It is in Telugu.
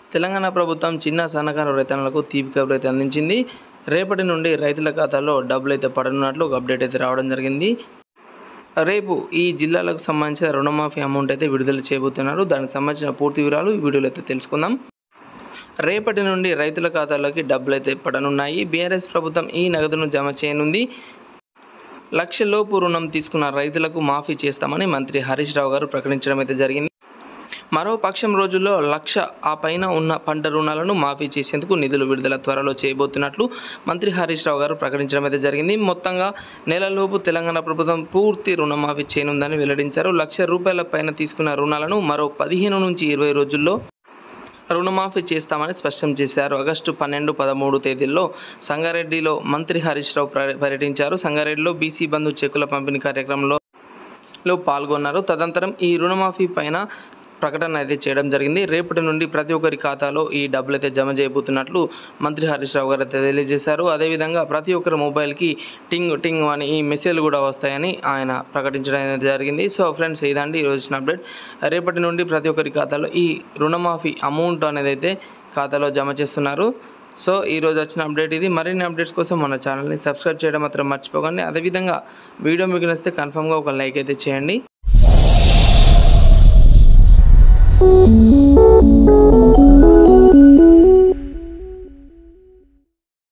తెలంగాణ ప్రభుత్వం చిన్న సన్నకారు రైతన్నలకు తీపి కబురు అయితే అందించింది రేపటి నుండి రైతుల ఖాతాలో డబ్బులు అయితే పడనున్నట్లు ఒక అప్డేట్ అయితే రావడం జరిగింది రేపు ఈ జిల్లాలకు సంబంధించిన రుణమాఫీ అమౌంట్ అయితే విడుదల చేయబోతున్నారు దానికి సంబంధించిన పూర్తి వివరాలు ఈ వీడియోలో అయితే తెలుసుకుందాం రేపటి నుండి రైతుల ఖాతాలోకి డబ్బులు అయితే పడనున్నాయి బీఆర్ఎస్ ప్రభుత్వం ఈ నగదును జమ చేయనుంది లక్షలోపు రుణం తీసుకున్న రైతులకు మాఫీ చేస్తామని మంత్రి హరీష్ రావు గారు ప్రకటించడం అయితే జరిగింది మరో పక్షం రోజుల్లో లక్ష ఆ పైన ఉన్న పంట రుణాలను మాఫీ చేసేందుకు నిధులు విడుదల త్వరలో చేయబోతున్నట్లు మంత్రి హరీష్ రావు గారు ప్రకటించడం అయితే జరిగింది మొత్తంగా నెలలోపు తెలంగాణ ప్రభుత్వం పూర్తి రుణమాఫీ చేయనుందని వెల్లడించారు లక్ష రూపాయల పైన తీసుకున్న రుణాలను మరో పదిహేను నుంచి ఇరవై రోజుల్లో రుణమాఫీ చేస్తామని స్పష్టం చేశారు ఆగస్టు పన్నెండు పదమూడు తేదీల్లో సంగారెడ్డిలో మంత్రి హరీష్ రావు పర్య- పర్యటించారు సంగారెడ్డిలో బీసీ బంధు చెక్కుల పంపిణీ కార్యక్రమంలో లో పాల్గొన్నారు తదనంతరం ఈ రుణమాఫీ పైన ప్రకటన అయితే చేయడం జరిగింది రేపటి నుండి ప్రతి ఒక్కరి ఖాతాలో ఈ డబ్బులు అయితే జమ చేయబోతున్నట్లు మంత్రి హరీష్ రావు గారు అయితే తెలియజేశారు అదేవిధంగా ప్రతి ఒక్కరి మొబైల్కి టింగ్ టింగ్ అని ఈ మెసేజ్లు కూడా వస్తాయని ఆయన ప్రకటించడం అయితే జరిగింది సో ఫ్రెండ్స్ ఇదండి ఈ రోజున అప్డేట్ రేపటి నుండి ప్రతి ఒక్కరి ఖాతాలో ఈ రుణమాఫీ అమౌంట్ అనేది అయితే ఖాతాలో జమ చేస్తున్నారు సో ఈ రోజు వచ్చిన అప్డేట్ ఇది మరిన్ని అప్డేట్స్ కోసం మన ఛానల్ని సబ్స్క్రైబ్ చేయడం మాత్రం మర్చిపోకండి అదేవిధంగా వీడియో మీకు నచ్చితే కన్ఫామ్గా ఒక లైక్ అయితే చేయండి Thank you.